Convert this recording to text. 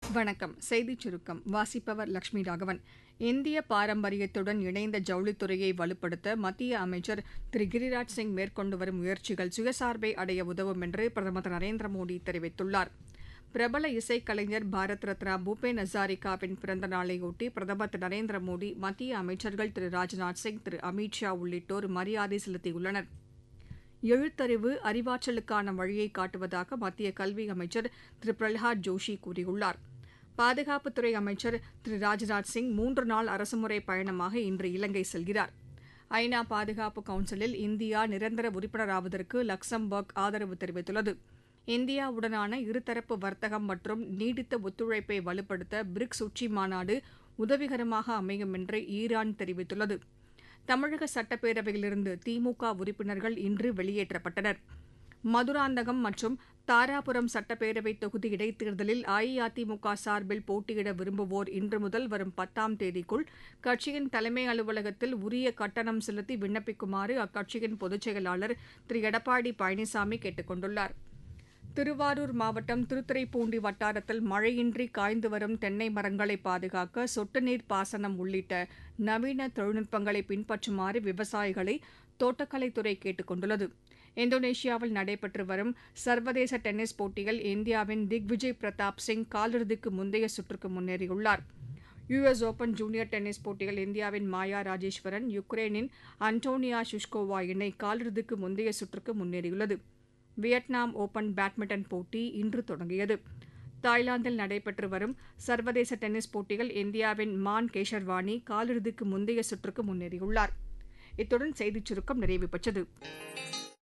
வணக்கம் செய்திச் சுருக்கம் வாசிப்பவர் லட்சுமி ராகவன் இந்திய பாரம்பரியத்துடன் இணைந்த ஜவுளித்துறையை வலுப்படுத்த மத்திய அமைச்சர் திரு கிரிராஜ் சிங் மேற்கொண்டு வரும் முயற்சிகள் சுயசார்பை அடைய உதவும் என்று பிரதமர் திரு நரேந்திர மோடி தெரிவித்துள்ளார் பிரபல இசைக்கலைஞர் பாரத் ரத்னா பூபேன் ஹசாரிகாவின் பிறந்த நாளையொட்டி பிரதமர் திரு நரேந்திர மோடி மத்திய அமைச்சர்கள் திரு ராஜ்நாத் சிங் திரு அமித் ஷா உள்ளிட்டோர் மரியாதை செலுத்தியுள்ளனா் எழுத்தறிவு அறிவாற்றலுக்கான வழியை காட்டுவதாக மத்திய கல்வி அமைச்சர் திரு பிரல்ஹாத் ஜோஷி கூறியுள்ளார் பாதுகாப்புத்துறை அமைச்சர் திரு ராஜ்நாத் சிங் மூன்று நாள் அரசுமுறை பயணமாக இன்று இலங்கை செல்கிறார் ஐநா பாதுகாப்பு கவுன்சிலில் இந்தியா நிரந்தர உறுப்பினராவதற்கு லக்சம்பர்க் ஆதரவு தெரிவித்துள்ளது இந்தியாவுடனான இருதரப்பு வர்த்தகம் மற்றும் நீடித்த ஒத்துழைப்பை வலுப்படுத்த பிரிக்ஸ் உச்சி மாநாடு உதவிகரமாக அமையும் என்று ஈரான் தெரிவித்துள்ளது தமிழக சட்டப்பேரவையிலிருந்து திமுக உறுப்பினர்கள் இன்று வெளியேற்றப்பட்டனர் மதுராந்தகம் மற்றும் தாராபுரம் சட்டப்பேரவை தொகுதி இடைத்தேர்தலில் அஇஅதிமுக சார்பில் போட்டியிட விரும்புவோர் இன்று முதல் வரும் பத்தாம் தேதிக்குள் கட்சியின் தலைமை அலுவலகத்தில் உரிய கட்டணம் செலுத்தி விண்ணப்பிக்குமாறு அக்கட்சியின் பொதுச் செயலாளர் திரு எடப்பாடி பழனிசாமி கேட்டுக் கொண்டுள்ளார் திருவாரூர் மாவட்டம் திருத்துறைப்பூண்டி வட்டாரத்தில் மழையின்றி காய்ந்து வரும் தென்னை மரங்களை பாதுகாக்க சொட்டு நீர் பாசனம் உள்ளிட்ட நவீன தொழில்நுட்பங்களை பின்பற்றுமாறு விவசாயிகளை தோட்டக்கலைத்துறை கேட்டுக் கொண்டுள்ளது இந்தோனேஷியாவில் நடைபெற்று வரும் சர்வதேச டென்னிஸ் போட்டியில் இந்தியாவின் திக்விஜய் பிரதாப் சிங் காலிறுதிக்கு முந்தைய சுற்றுக்கு முன்னேறியுள்ளார் யுஎஸ் ஓபன் ஜூனியர் டென்னிஸ் போட்டியில் இந்தியாவின் மாயா ராஜேஸ்வரன் யுக்ரைனின் அன்டோனியா ஷுஷ்கோவா இணை காலிறுதிக்கு முந்தைய சுற்றுக்கு முன்னேறியுள்ளது வியட்நாம் ஓபன் பேட்மிண்டன் போட்டி இன்று தொடங்கியது தாய்லாந்தில் நடைபெற்று வரும் சர்வதேச டென்னிஸ் போட்டியில் இந்தியாவின் மான் கேஷர்வானி காலிறுதிக்கு முந்தைய சுற்றுக்கு முன்னேறியுள்ளார் இத்துடன் செய்திச் சுருக்கம் நிறைவு பெற்றது